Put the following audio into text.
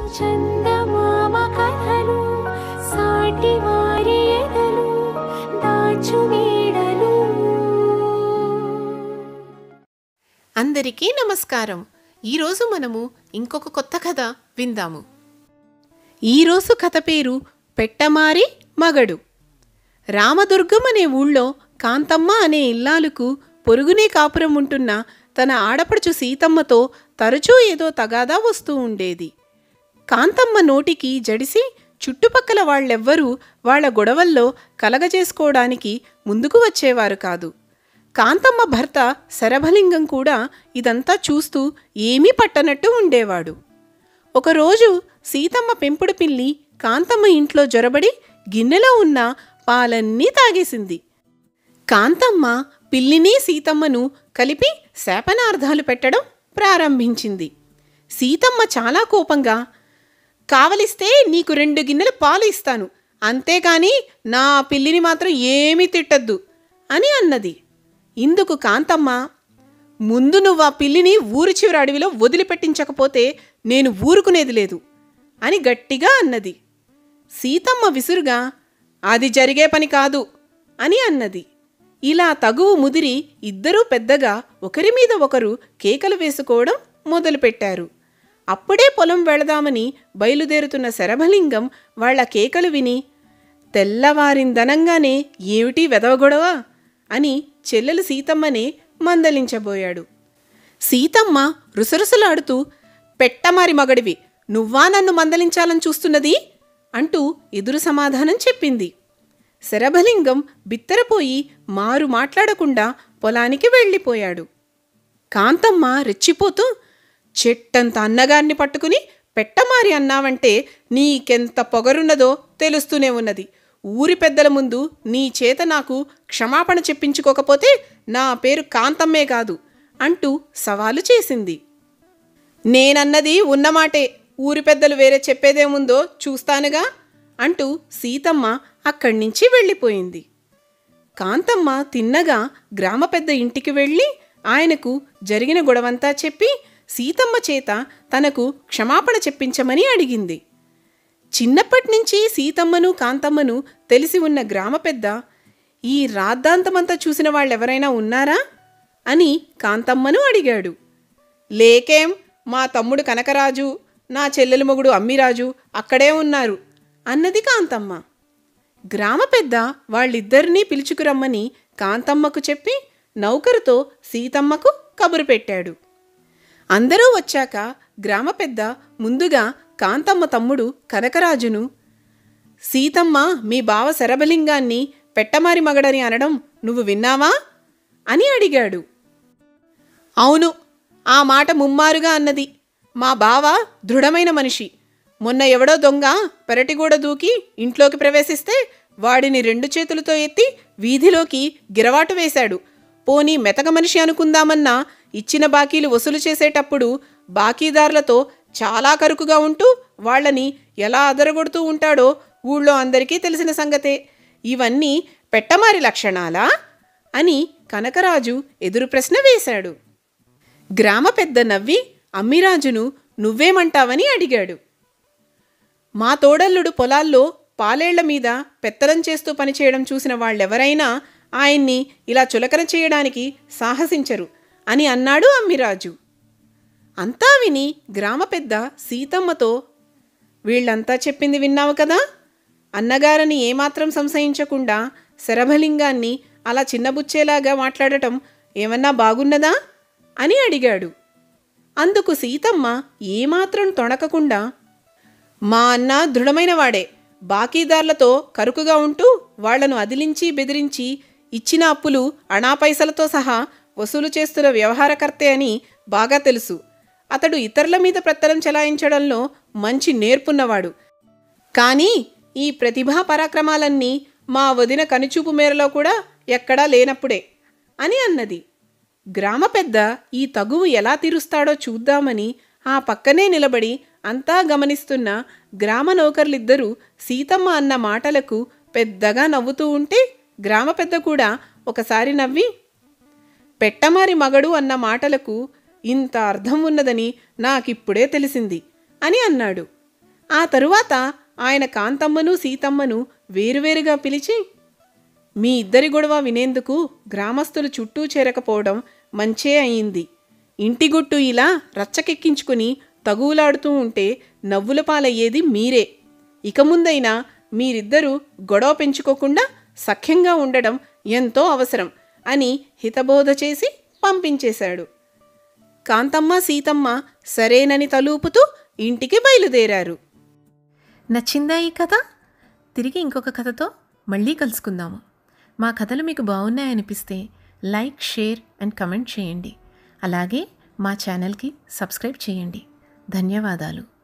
చందమామ కథలు సాటి వారి ఎదలు దాచు నీడలు అందరికీ నమస్కారం ఈరోజు మనము ఇంకొక కొత్త కథ విందాము ఈరోజు కథ పేరు పెట్టమారి మగడు రామదుర్గం అనే ఊళ్ళో కాంతమ్మ అనే ఇల్లాలుకు పొరుగునే కాపురం ఉంటున్న తన ఆడపడుచు సీతమ్మతో తరచూ ఏదో తగాదా వస్తూ ఉండేది కాంతమ్మ నోటికి జడిసి చుట్టుపక్కల వాళ్ళెవ్వరూ వాళ్ళ గొడవల్లో కలగజేసుకోవడానికి ముందుకు వచ్చేవారు కాదు కాంతమ్మ భర్త శరభలింగం కూడా ఇదంతా చూస్తూ ఏమీ పట్టనట్టు ఉండేవాడు ఒకరోజు సీతమ్మ పెంపుడు పిల్లి కాంతమ్మ ఇంట్లో జొరబడి గిన్నెలో ఉన్న పాలన్నీ తాగేసింది కాంతమ్మ పిల్లిని సీతమ్మను కలిపి శాపనార్థాలు పెట్టడం ప్రారంభించింది సీతమ్మ చాలా కోపంగా కావలిస్తే నీకు రెండు గిన్నెల పాలు ఇస్తాను అంతేకాని నా పిల్లిని మాత్రం ఏమీ తిట్టద్దు అని అన్నది ఇందుకు కాంతమ్మ ముందు నువ్వు ఆ పిల్లిని ఊరి చివరి అడవిలో వదిలిపెట్టించకపోతే నేను ఊరుకునేది లేదు అని గట్టిగా అన్నది సీతమ్మ విసురుగా అది జరిగే పని కాదు అని అన్నది ఇలా తగువు ముదిరి ఇద్దరూ పెద్దగా ఒకరి మీద ఒకరు కేకలు వేసుకోవడం మొదలుపెట్టారు అప్పుడే పొలం వెళదామని బయలుదేరుతున్న శరభలింగం వాళ్ళ కేకలు విని తెల్లవారిందనంగానే ఏమిటి వెదవగొడవ అని చెల్లెలు సీతమ్మనే మందలించబోయాడు సీతమ్మ రుసరుసలాడుతూ పెట్టమారి మగడివి నువ్వా నన్ను మందలించాలని చూస్తున్నది అంటూ ఎదురు సమాధానం చెప్పింది శరభలింగం బిత్తరపోయి మారు మాట్లాడకుండా పొలానికి వెళ్ళిపోయాడు కాంతమ్మ రెచ్చిపోతూ చెట్టంత అన్నగారిని పట్టుకుని పెట్టమారి అన్నావంటే నీకెంత పొగరున్నదో తెలుస్తూనే ఉన్నది ఊరి పెద్దల ముందు నీ చేత నాకు క్షమాపణ చెప్పించుకోకపోతే నా పేరు కాంతమ్మే కాదు అంటూ సవాలు చేసింది నేనన్నది ఉన్నమాటే ఊరి పెద్దలు వేరే చెప్పేదేముందో చూస్తానుగా అంటూ సీతమ్మ అక్కడి నుంచి వెళ్ళిపోయింది కాంతమ్మ తిన్నగా గ్రామ పెద్ద ఇంటికి వెళ్ళి ఆయనకు జరిగిన గొడవంతా చెప్పి సీతమ్మ చేత తనకు క్షమాపణ చెప్పించమని అడిగింది చిన్నప్పటి నుంచి సీతమ్మను కాంతమ్మను తెలిసి ఉన్న గ్రామ పెద్ద ఈ రాద్ధాంతమంతా చూసిన వాళ్ళెవరైనా ఉన్నారా అని కాంతమ్మను అడిగాడు లేకేం మా తమ్ముడు కనకరాజు నా చెల్లెలు మొగుడు అమ్మిరాజు అక్కడే ఉన్నారు అన్నది కాంతమ్మ గ్రామ పెద్ద వాళ్ళిద్దరినీ పిలుచుకురమ్మని కాంతమ్మకు చెప్పి నౌకరుతో సీతమ్మకు కబురు పెట్టాడు అందరూ వచ్చాక గ్రామ పెద్ద ముందుగా కాంతమ్మ తమ్ముడు కనకరాజును సీతమ్మ మీ బావ శరభలింగాన్ని పెట్టమారి మగడని అనడం నువ్వు విన్నావా అని అడిగాడు అవును ఆ మాట ముమ్మారుగా అన్నది మా బావ దృఢమైన మనిషి మొన్న ఎవడో దొంగ పెరటిగూడ దూకి ఇంట్లోకి ప్రవేశిస్తే వాడిని రెండు చేతులతో ఎత్తి వీధిలోకి గిరవాటు వేశాడు పోనీ మెతక మనిషి అనుకుందామన్నా ఇచ్చిన బాకీలు వసూలు చేసేటప్పుడు బాకీదారులతో చాలా కరుకుగా ఉంటూ వాళ్ళని ఎలా అదరగొడుతూ ఉంటాడో ఊళ్ళో అందరికీ తెలిసిన సంగతే ఇవన్నీ పెట్టమారి లక్షణాలా అని కనకరాజు ఎదురు ప్రశ్న వేశాడు గ్రామ పెద్ద నవ్వి అమ్మిరాజును నువ్వేమంటావని అడిగాడు మా తోడల్లుడు పొలాల్లో పాలేళ్ల మీద పెత్తనం చేస్తూ పనిచేయడం చూసిన వాళ్ళెవరైనా ఆయన్ని ఇలా చులకన చేయడానికి సాహసించరు అని అన్నాడు అమ్మిరాజు అంతా విని గ్రామ పెద్ద సీతమ్మతో వీళ్ళంతా చెప్పింది విన్నావు కదా అన్నగారని ఏమాత్రం సంశయించకుండా శరభలింగాన్ని అలా చిన్నబుచ్చేలాగా మాట్లాడటం ఏమన్నా బాగున్నదా అని అడిగాడు అందుకు సీతమ్మ ఏమాత్రం తొణకకుండా మా అన్న దృఢమైన వాడే బాకీదార్లతో కరుకుగా ఉంటూ వాళ్లను అదిలించి బెదిరించి ఇచ్చిన అప్పులు అణాపైసలతో సహా వసూలు చేస్తున్న వ్యవహారకర్తే అని బాగా తెలుసు అతడు ఇతరుల మీద ప్రత్తరం చెలాయించడంలో మంచి నేర్పున్నవాడు కానీ ఈ ప్రతిభా పరాక్రమాలన్నీ మా వదిన కనుచూపు మేరలో కూడా ఎక్కడా లేనప్పుడే అని అన్నది గ్రామ పెద్ద ఈ తగువు ఎలా తీరుస్తాడో చూద్దామని ఆ పక్కనే నిలబడి అంతా గమనిస్తున్న గ్రామ నౌకర్లిద్దరూ సీతమ్మ అన్న మాటలకు పెద్దగా నవ్వుతూ ఉంటే గ్రామ పెద్ద కూడా ఒకసారి నవ్వి పెట్టమారి మగడు అన్న మాటలకు ఇంత అర్థం ఉన్నదని నాకిప్పుడే తెలిసింది అని అన్నాడు ఆ తరువాత ఆయన కాంతమ్మను సీతమ్మను వేరువేరుగా పిలిచి మీ ఇద్దరి గొడవ వినేందుకు గ్రామస్తులు చుట్టూ చేరకపోవడం మంచే అయింది ఇంటి గుట్టు ఇలా రచ్చకెక్కించుకుని తగువులాడుతూ ఉంటే నవ్వుల పాలయ్యేది మీరే ఇక ముందైనా మీరిద్దరూ గొడవ పెంచుకోకుండా సఖ్యంగా ఉండడం ఎంతో అవసరం అని హితబోధ చేసి పంపించేశాడు కాంతమ్మ సీతమ్మ సరేనని తలూపుతూ ఇంటికి బయలుదేరారు నచ్చిందా ఈ కథ తిరిగి ఇంకొక కథతో మళ్ళీ కలుసుకుందాము మా కథలు మీకు బాగున్నాయనిపిస్తే లైక్ షేర్ అండ్ కమెంట్ చేయండి అలాగే మా ఛానల్కి సబ్స్క్రైబ్ చేయండి ధన్యవాదాలు